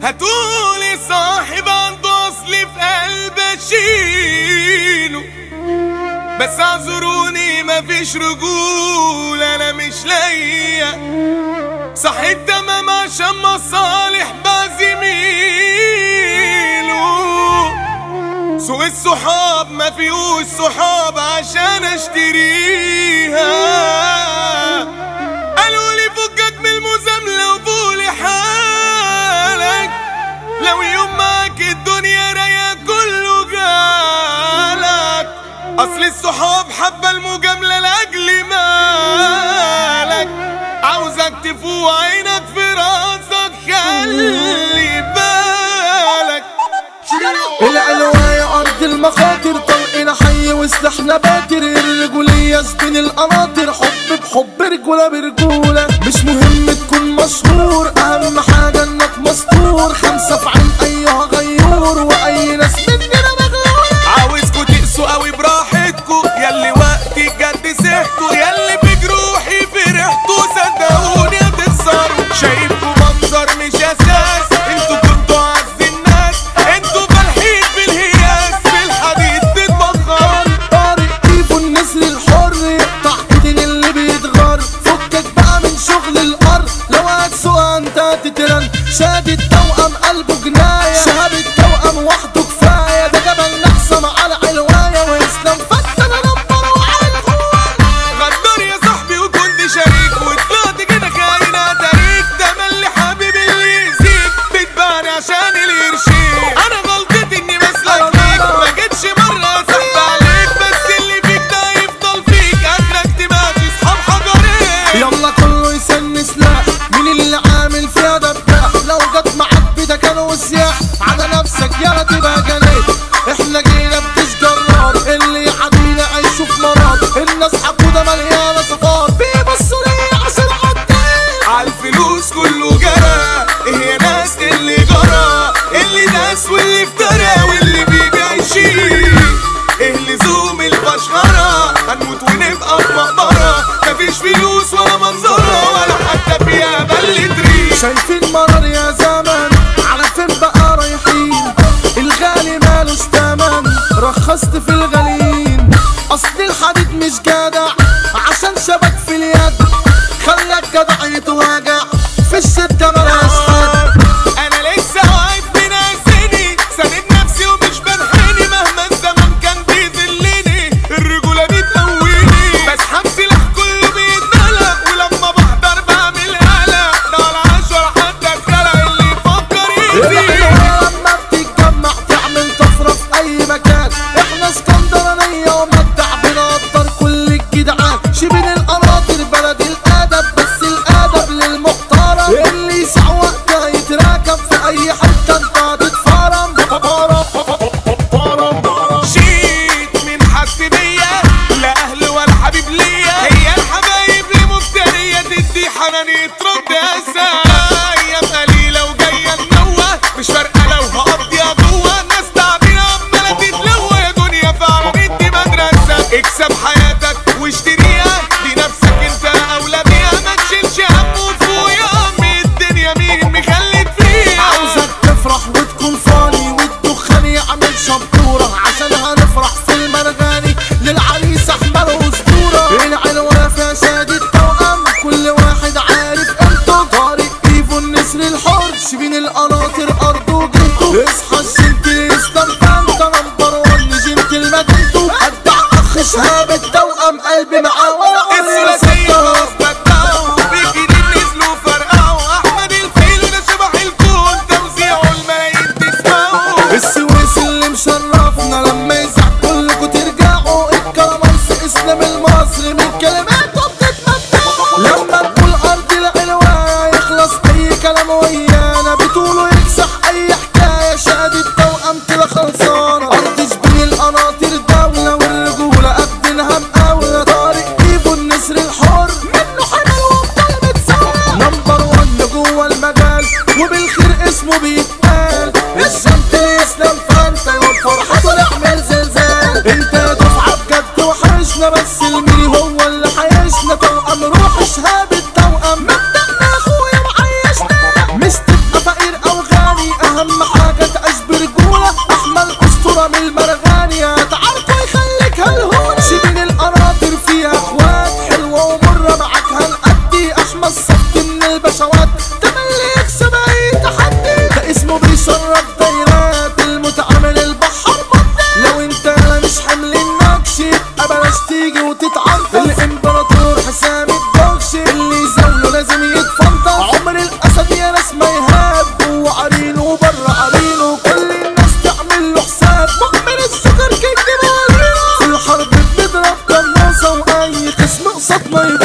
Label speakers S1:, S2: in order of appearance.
S1: هتقولي صاحب عنده اصل في قلب اشيله بس اعذروني مفيش رجولة انا مش لاقيه صحيت تمام عشان مصالح بزميله سوق الصحاب ما فيهوش صحاب عشان اشتريها قالوا لي فكك من المزاملة وفولي حالك لو يوم معاك الدنيا رايقة كله جالك اصل الصحاب حبة المجاملة لاجل مالك عاوزك تفوق عينك في راسك خلي بالك
S2: العلواية أرض المخاطر طلقنا حي وسلاحنا باتر الرجولية سبين القناطر حب بحب رجولة برجولة مش مهم تكون مشهور أهم حاجة إنك مستور خمسة في عين أيها غيور وأي ناس مننا مغلولة
S1: عاوزكوا تقسوا قوي براحتكوا ياللي وقت الجد سحتوا ياللي بجروحي فرحتوا صدقوني هتخسروا شايفكوا منظر مش اساس انتوا كنتوا عز الناس انتوا فالحين في الهياس في الحديد تتبخروا
S2: طارق كيفو النسر الحر يقطع ايدين اللي بيتغر فكك بقى من شغل الارض لو هتسوق انت هتترن شاد التوأم قلبه جناية شهاب التوأم وحده كفاية ده جبل نحسن على علواية واسلام فتن نمبر وعلى الخوان
S1: غدار يا صاحبي وكنت شريك وطلعت كده خاين اتاريك ده ملي حبيبي اللي يأذيك بتباني عشان القرشين انا غلطتي اني بسلك فيك ما جيتش مرة اسحب عليك بس اللي فيك ده يفضل فيك اخرك تماشي اصحاب حجرين
S2: يلا كله يسن سلاح مين اللي عامل فيها دباح لو جت معاك بدا كانوا سياح على نفسك يلا تبقى جنيت احنا جينا بتشجر نار اللي يعدينا هيشوف مرض الناس حقودة مليانة صفار بيبصوا لي عشان عديت
S1: عالفلوس كله جرى ايه يا ناس اللي جرى اللي داس واللي افترى واللي بيبيع يشيل ايه لزوم الفشخرة هنموت ونبقى في مقبرة مفيش فلوس ولا منظرة ولا حتى فيها بلة ريش
S2: شايفين مرار يا زمن على فين بقى رايحين الغالي مالوش تمن رخصت في الغاليين اصل الحديد مش جدع عشان شبك في اليد خلك جدع يتواجع في الشدة ملهاش حد
S1: انا لسه واقف بنفسني ساند نفسي ومش بنحني مهما الزمن كان بيذلني الرجولة بتقويني بسحب سلاح كله بيتدلق ولما بحضر بعمل قلق ده ولا عشرة حتى اتخلق اللي يفكر يأذيني
S2: الحلوة لما بتتجمع تعمل طفرة في أي مكان احنا اسكندرانية ومبدع بنقدر كل الجدعان شبين القناطر بلد الأدب بس الأدب للمحترم اللي يسع وقتها يتراكم في أي حتة انت هتتفرم
S1: شيت من حس بيا لا اهل ولا حبيب ليا هي الحبايب لي مفترية تدي حنان يترد اسا ايام قليلة وجاية منوة مش فارقة لو هقضيها جوه الناس تعبانة عمالة تتلوى يا دنيا فعلا
S2: ما يبان